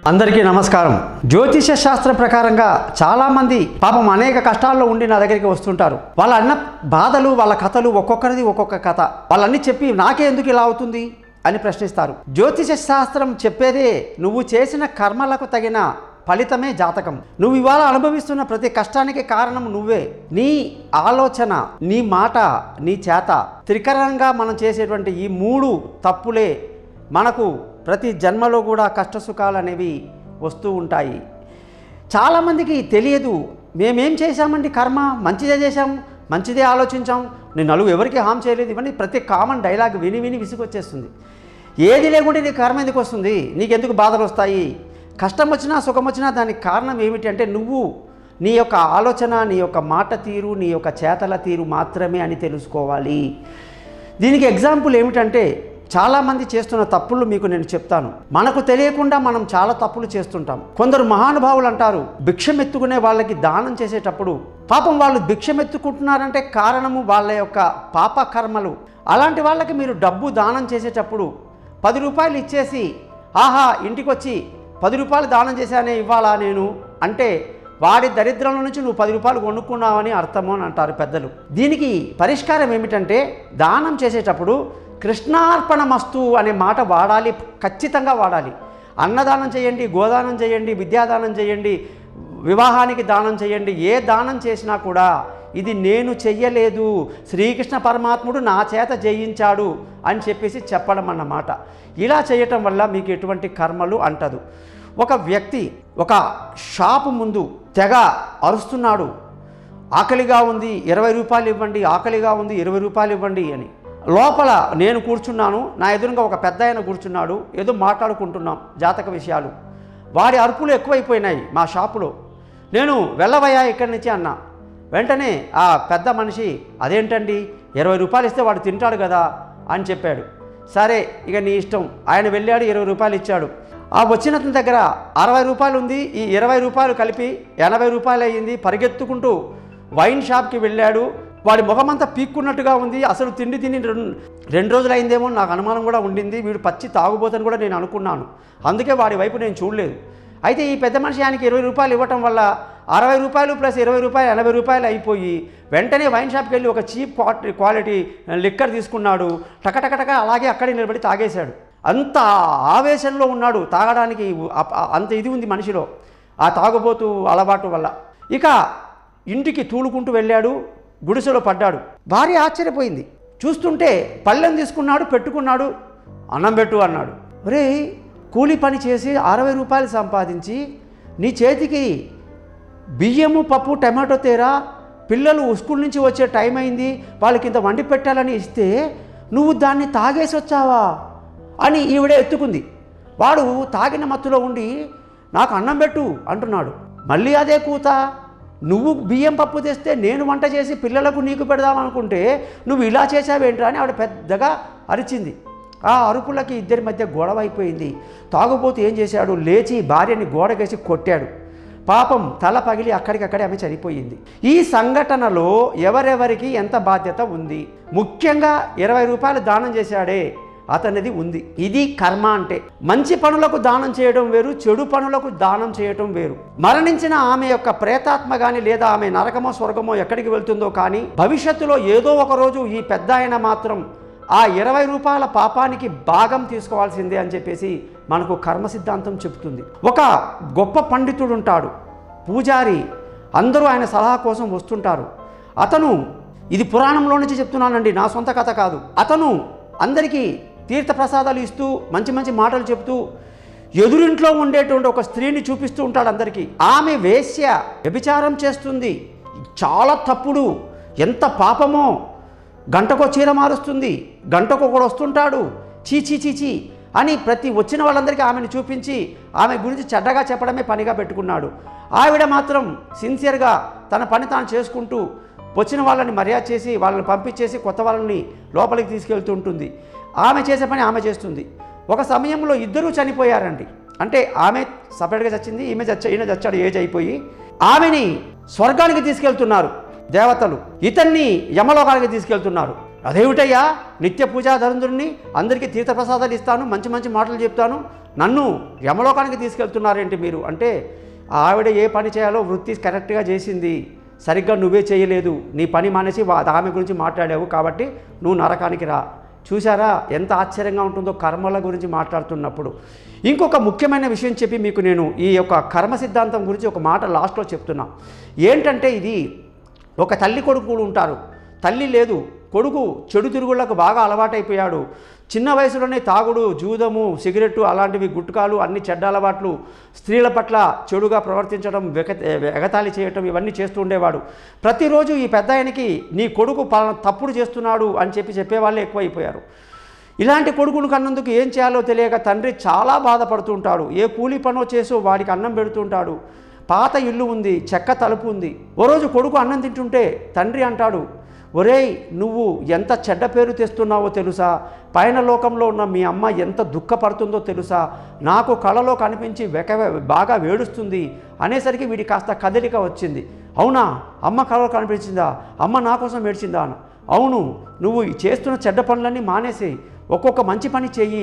అందరికీ నమస్కారం జ్యోతిష శాస్త్రం ప్రకారంగా చాలామంది పాపం అనేక కష్టాల్లో ఉండి నా దగ్గరికి వస్తుంటారు వాళ్ళ అన్న బాధలు వాళ్ళ కథలు ఒక్కొక్కరిది ఒక్కొక్క కథ వాళ్ళన్నీ చెప్పి నాకే ఎందుకు ఇలా అవుతుంది అని ప్రశ్నిస్తారు జ్యోతిష శాస్త్రం చెప్పేదే నువ్వు చేసిన కర్మలకు తగిన ఫలితమే జాతకం నువ్వు ఇవాళ అనుభవిస్తున్న ప్రతి కష్టానికి కారణం నువ్వే నీ ఆలోచన నీ మాట నీ చేత త్రికరంగా మనం చేసేటువంటి ఈ మూడు తప్పులే మనకు ప్రతి జన్మలో కూడా కష్టసుఖాలు అనేవి వస్తూ ఉంటాయి చాలామందికి తెలియదు మేమేం చేశామండి కర్మ మంచిదే చేశాం మంచిదే ఆలోచించాం నేను నలుగు ఎవరికి హామ్ చేయలేదు ఇవన్నీ ప్రతి కామన్ డైలాగ్ విని విని విసుగొచ్చేస్తుంది ఏది లేకుంటే నీ కర్మ ఎందుకు వస్తుంది నీకెందుకు బాధలు వస్తాయి కష్టం వచ్చినా సుఖం వచ్చినా దానికి కారణం ఏమిటి అంటే నువ్వు నీ యొక్క ఆలోచన నీ యొక్క మాట తీరు నీ యొక్క చేతల తీరు మాత్రమే అని తెలుసుకోవాలి దీనికి ఎగ్జాంపుల్ ఏమిటంటే చాలామంది చేస్తున్న తప్పులు మీకు నేను చెప్తాను మనకు తెలియకుండా మనం చాలా తప్పులు చేస్తుంటాం కొందరు మహానుభావులు అంటారు భిక్షమెత్తుకునే వాళ్ళకి దానం చేసేటప్పుడు పాపం వాళ్ళు భిక్షమెత్తుకుంటున్నారంటే కారణము వాళ్ళ యొక్క పాప కర్మలు అలాంటి వాళ్ళకి మీరు డబ్బు దానం చేసేటప్పుడు పది రూపాయలు ఇచ్చేసి ఆహా ఇంటికి వచ్చి పది రూపాయలు దానం చేశానే ఇవ్వాలా నేను అంటే వాడి దరిద్రంలో నుంచి నువ్వు పది రూపాయలు కొనుక్కున్నావని అర్థము అని అంటారు పెద్దలు దీనికి పరిష్కారం ఏమిటంటే దానం చేసేటప్పుడు కృష్ణార్పణ మస్తు అనే మాట వాడాలి ఖచ్చితంగా వాడాలి అన్నదానం చేయండి గోదానం చేయండి విద్యాదానం చేయండి వివాహానికి దానం చేయండి ఏ దానం చేసినా కూడా ఇది నేను చెయ్యలేదు శ్రీకృష్ణ పరమాత్ముడు నా చేత జయించాడు అని చెప్పేసి చెప్పడం అన్నమాట ఇలా చేయటం వల్ల మీకు ఎటువంటి కర్మలు అంటదు ఒక వ్యక్తి ఒక షాపు ముందు తెగ అరుస్తున్నాడు ఆకలిగా ఉంది ఇరవై రూపాయలు ఇవ్వండి ఆకలిగా ఉంది ఇరవై రూపాయలు ఇవ్వండి అని లోపల నేను కూర్చున్నాను నా ఎదురుగా ఒక పెద్ద ఆయన కూర్చున్నాడు ఏదో మాట్లాడుకుంటున్నాం జాతక విషయాలు వాడి అరుపులు ఎక్కువైపోయినాయి మా షాపులో నేను వెళ్ళవయ్యా ఇక్కడి నుంచి అన్నా వెంటనే ఆ పెద్ద మనిషి అదేంటండి ఇరవై రూపాయలు ఇస్తే వాడు తింటాడు కదా అని చెప్పాడు సరే ఇక నీ ఇష్టం ఆయన వెళ్ళాడు ఇరవై రూపాయలు ఇచ్చాడు ఆ వచ్చిన అతని దగ్గర అరవై రూపాయలు ఉంది ఈ ఇరవై రూపాయలు కలిపి ఎనభై రూపాయలు అయ్యింది పరిగెత్తుకుంటూ వైన్ షాప్కి వెళ్ళాడు వాడి ముఖమంతా పీక్కున్నట్టుగా ఉంది అసలు తిండి తిని రెండు రెండు రోజులు అయిందేమో నాకు అనుమానం కూడా ఉండింది వీడు పచ్చి తాగుబోతని కూడా నేను అనుకున్నాను అందుకే వాడి వైపు నేను చూడలేదు అయితే ఈ పెద్ద మనిషి ఆయనకి ఇరవై రూపాయలు ఇవ్వటం వల్ల అరవై రూపాయలు ప్లస్ ఇరవై రూపాయలు ఎనభై రూపాయలు అయిపోయి వెంటనే వైన్ షాప్కి వెళ్ళి ఒక చీప్ క్వాలిటీ క్వాలిటీ లిక్కర్ తీసుకున్నాడు టకటకటక అలాగే అక్కడే నిలబడి తాగేశాడు అంత ఆవేశంలో ఉన్నాడు తాగడానికి అ- అ- అంత ఇది ఉంది మనిషిలో ఆ తాగుబోతు అలవాటు వల్ల ఇక ఇంటికి తూలుకుంటూ వెళ్ళాడు గుడిసెలో పడ్డాడు భార్య ఆశ్చర్యపోయింది చూస్తుంటే పళ్ళెం తీసుకున్నాడు పెట్టుకున్నాడు అన్నం పెట్టు అన్నాడు ఒరే కూలి పని చేసి అరవై రూపాయలు సంపాదించి నీ చేతికి బియ్యము పప్పు టమాటో తేరా పిల్లలు స్కూల్ నుంచి వచ్చే టైం అయింది వాళ్ళకి ఇంత వండి పెట్టాలని ఇస్తే నువ్వు దాన్ని తాగేసి వచ్చావా అని ఈవిడే ఎత్తుకుంది వాడు తాగిన మత్తులో ఉండి నాకు అన్నం పెట్టు అంటున్నాడు మళ్ళీ అదే కూత నువ్వు బియ్యం పప్పు తెస్తే నేను వంట చేసి పిల్లలకు నీకు పెడదామనుకుంటే నువ్వు ఇలా చేసావేంట్రా అని ఆవిడ పెద్దగా అరిచింది ఆ అరుపులకి ఇద్దరి మధ్య గొడవ అయిపోయింది తాగుబోతు ఏం చేశాడు లేచి భార్యని గోడకేసి కొట్టాడు పాపం తల పగిలి అక్కడికక్కడే ఆమె చనిపోయింది ఈ సంఘటనలో ఎవరెవరికి ఎంత బాధ్యత ఉంది ముఖ్యంగా ఇరవై రూపాయలు దానం చేశాడే అతనిది ఉంది ఇది కర్మ అంటే మంచి పనులకు దానం చేయడం వేరు చెడు పనులకు దానం చేయటం వేరు మరణించిన ఆమె యొక్క ప్రేతాత్మ కానీ లేదా ఆమె నరకమో స్వర్గమో ఎక్కడికి వెళ్తుందో కానీ భవిష్యత్తులో ఏదో ఒక రోజు ఈ పెద్ద ఆయన మాత్రం ఆ ఇరవై రూపాయల పాపానికి భాగం తీసుకోవాల్సిందే అని చెప్పేసి మనకు కర్మ సిద్ధాంతం చెబుతుంది ఒక గొప్ప పండితుడు ఉంటాడు పూజారి అందరూ ఆయన సలహా కోసం వస్తుంటారు అతను ఇది పురాణంలో నుంచి చెప్తున్నానండి నా సొంత కథ కాదు అతను అందరికీ తీర్థ ప్రసాదాలు ఇస్తూ మంచి మంచి మాటలు చెప్తూ ఎదురింట్లో ఉండేటువంటి ఒక స్త్రీని చూపిస్తూ ఉంటాడు అందరికీ ఆమె వేశ్య వ్యభిచారం చేస్తుంది చాలా తప్పుడు ఎంత పాపమో గంటకో చీర మారుస్తుంది గంటకు ఒకడు వస్తుంటాడు చీచీ చీచీ అని ప్రతి వచ్చిన వాళ్ళందరికీ ఆమెను చూపించి ఆమె గురించి చెడ్డగా చెప్పడమే పనిగా పెట్టుకున్నాడు ఆవిడ మాత్రం సిన్సియర్గా తన పని తాను చేసుకుంటూ వచ్చిన వాళ్ళని మర్యాద చేసి వాళ్ళని పంపించేసి కొత్త వాళ్ళని లోపలికి తీసుకెళ్తూ ఉంటుంది ఆమె చేసే పని ఆమె చేస్తుంది ఒక సమయంలో ఇద్దరూ చనిపోయారండి అంటే ఆమె సపరేట్గా చచ్చింది ఈమె చచ్చ ఈయన చచ్చాడు ఏజ్ అయిపోయి ఆమెని స్వర్గానికి తీసుకెళ్తున్నారు దేవతలు ఇతన్ని యమలోకానికి తీసుకెళ్తున్నారు అదేమిటయ్యా నిత్య పూజాధరుని అందరికీ తీర్థప్రసాదాలు ఇస్తాను మంచి మంచి మాటలు చెప్తాను నన్ను యమలోకానికి తీసుకెళ్తున్నారేంటి మీరు అంటే ఆవిడ ఏ పని చేయాలో వృత్తి కరెక్ట్గా చేసింది సరిగ్గా నువ్వే చేయలేదు నీ పని మానేసి వా- ఆమె గురించి మాట్లాడావు కాబట్టి నువ్వు నరకానికి రా చూసారా ఎంత ఆశ్చర్యంగా ఉంటుందో కర్మల గురించి మాట్లాడుతున్నప్పుడు ఇంకొక ముఖ్యమైన విషయం చెప్పి మీకు నేను ఈ యొక్క కర్మ సిద్ధాంతం గురించి ఒక మాట లాస్ట్లో చెప్తున్నా ఏంటంటే ఇది ఒక తల్లి కొడుకులు ఉంటారు తల్లి లేదు కొడుకు చెడు తిరుగుళ్లకు బాగా అలవాటైపోయాడు చిన్న వయసులోనే తాగుడు జూదము సిగరెట్టు అలాంటివి గుట్కాలు అన్ని చెడ్డ అలవాట్లు స్త్రీల పట్ల చెడుగా ప్రవర్తించడం వెక ఎగతాళి చేయటం ఇవన్నీ చేస్తూ ఉండేవాడు ప్రతిరోజు ఈ పెద్ద ఆయనకి నీ కొడుకు పలానా తప్పుడు చేస్తున్నాడు అని చెప్పి చెప్పేవాళ్ళే ఎక్కువైపోయారు ఇలాంటి కొడుకును కన్నందుకు ఏం చేయాలో తెలియక తండ్రి చాలా బాధపడుతుంటాడు ఏ కూలి పనో చేసో వాడికి అన్నం పెడుతుంటాడు పాత ఇల్లు ఉంది చెక్క తలుపు ఉంది ఓ రోజు కొడుకు అన్నం తింటుంటే తండ్రి అంటాడు ఒరేయ్ నువ్వు ఎంత చెడ్డ పేరు తెస్తున్నావో తెలుసా పైన లోకంలో ఉన్న మీ అమ్మ ఎంత దుఃఖపడుతుందో తెలుసా నాకు కళలో కనిపించి వెక బాగా వేడుస్తుంది అనేసరికి వీడి కాస్త కదలిక వచ్చింది అవునా అమ్మ కళలో కనిపించిందా అమ్మ నా కోసం ఏడ్చిందా అని అవును నువ్వు ఈ చేస్తున్న చెడ్డ పనులన్నీ మానేసి ఒక్కొక్క మంచి పని చెయ్యి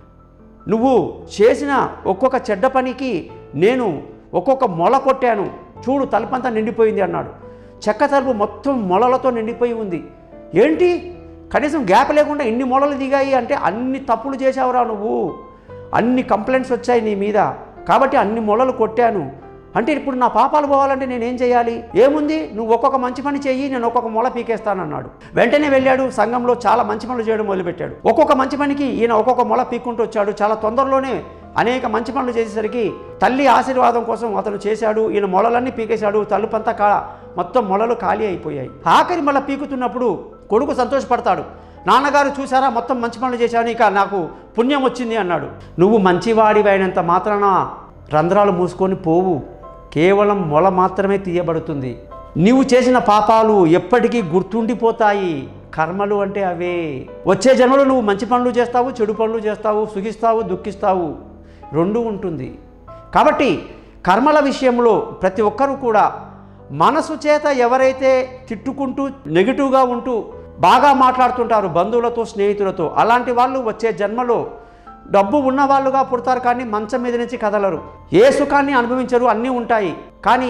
నువ్వు చేసిన ఒక్కొక్క చెడ్డ పనికి నేను ఒక్కొక్క మొల కొట్టాను చూడు తలుపంతా నిండిపోయింది అన్నాడు చెక్క తలుపు మొత్తం మొలలతో నిండిపోయి ఉంది ఏంటి కనీసం గ్యాప్ లేకుండా ఇన్ని మొలలు దిగాయి అంటే అన్ని తప్పులు చేసావురా నువ్వు అన్ని కంప్లైంట్స్ వచ్చాయి నీ మీద కాబట్టి అన్ని మొలలు కొట్టాను అంటే ఇప్పుడు నా పాపాలు పోవాలంటే నేనేం చేయాలి ఏముంది నువ్వు ఒక్కొక్క మంచి పని చెయ్యి నేను ఒక్కొక్క మొల పీకేస్తానన్నాడు వెంటనే వెళ్ళాడు సంఘంలో చాలా మంచి పనులు చేయడం మొదలుపెట్టాడు ఒక్కొక్క మంచి పనికి ఈయన ఒక్కొక్క మొల పీక్కుంటూ వచ్చాడు చాలా తొందరలోనే అనేక మంచి పనులు చేసేసరికి తల్లి ఆశీర్వాదం కోసం అతను చేశాడు ఈయన మొలలన్నీ పీకేశాడు తలుపంతా కా మొత్తం మొలలు ఖాళీ అయిపోయాయి ఆఖరి మళ్ళీ పీకుతున్నప్పుడు కొడుకు సంతోషపడతాడు నాన్నగారు చూసారా మొత్తం మంచి పనులు చేశాను ఇక నాకు పుణ్యం వచ్చింది అన్నాడు నువ్వు మంచివాడివైనంత మాత్రాన రంధ్రాలు మూసుకొని పోవు కేవలం మొల మాత్రమే తీయబడుతుంది నీవు చేసిన పాపాలు ఎప్పటికీ గుర్తుండిపోతాయి కర్మలు అంటే అవే వచ్చే జన్మలో నువ్వు మంచి పనులు చేస్తావు చెడు పనులు చేస్తావు సుఖిస్తావు దుఃఖిస్తావు రెండు ఉంటుంది కాబట్టి కర్మల విషయంలో ప్రతి ఒక్కరూ కూడా మనసు చేత ఎవరైతే తిట్టుకుంటూ నెగిటివ్గా ఉంటూ బాగా మాట్లాడుతుంటారు బంధువులతో స్నేహితులతో అలాంటి వాళ్ళు వచ్చే జన్మలో డబ్బు ఉన్న వాళ్ళుగా పుడతారు కానీ మంచం మీద నుంచి కదలరు ఏ సుఖాన్ని అనుభవించరు అన్నీ ఉంటాయి కానీ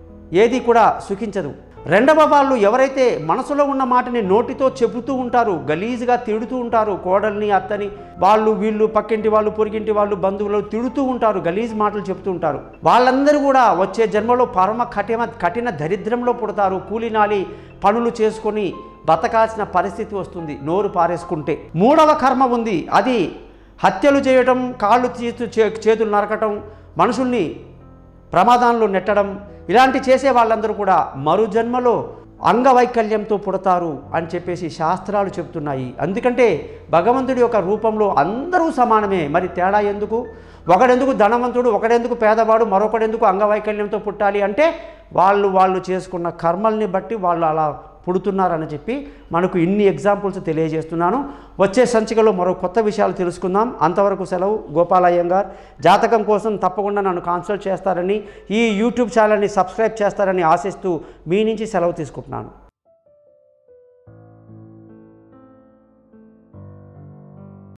ఏది కూడా సుఖించదు రెండవ వాళ్ళు ఎవరైతే మనసులో ఉన్న మాటని నోటితో చెబుతూ ఉంటారు గలీజ్గా తిడుతూ ఉంటారు కోడల్ని అత్తని వాళ్ళు వీళ్ళు పక్కింటి వాళ్ళు పొరిగింటి వాళ్ళు బంధువులు తిడుతూ ఉంటారు గలీజ్ మాటలు చెప్తూ ఉంటారు వాళ్ళందరూ కూడా వచ్చే జన్మలో పరమ కఠిన కఠిన దరిద్రంలో పుడతారు కూలినాలి పనులు చేసుకొని బతకాల్సిన పరిస్థితి వస్తుంది నోరు పారేసుకుంటే మూడవ కర్మ ఉంది అది హత్యలు చేయటం కాళ్ళు చేతు చే- చేతులు నరకటం మనుషుల్ని ప్రమాదంలో నెట్టడం ఇలాంటి చేసే వాళ్ళందరూ కూడా మరు జన్మలో అంగవైకల్యంతో పుడతారు అని చెప్పేసి శాస్త్రాలు చెప్తున్నాయి ఎందుకంటే భగవంతుడి యొక్క రూపంలో అందరూ సమానమే మరి తేడా ఎందుకు ఒకడెందుకు ధనవంతుడు ఒకడెందుకు పేదవాడు మరొకడెందుకు అంగవైకల్యంతో పుట్టాలి అంటే వాళ్ళు వాళ్ళు చేసుకున్న కర్మల్ని బట్టి వాళ్ళు అలా పుడుతున్నారని చెప్పి మనకు ఇన్ని ఎగ్జాంపుల్స్ తెలియజేస్తున్నాను వచ్చే సంచికలో మరో కొత్త విషయాలు తెలుసుకుందాం అంతవరకు సెలవు గోపాలయ్యంగార్ జాతకం కోసం తప్పకుండా నన్ను కాన్సల్ట్ చేస్తారని ఈ యూట్యూబ్ ఛానల్ని సబ్స్క్రైబ్ చేస్తారని ఆశిస్తూ మీ నుంచి సెలవు తీసుకుంటున్నాను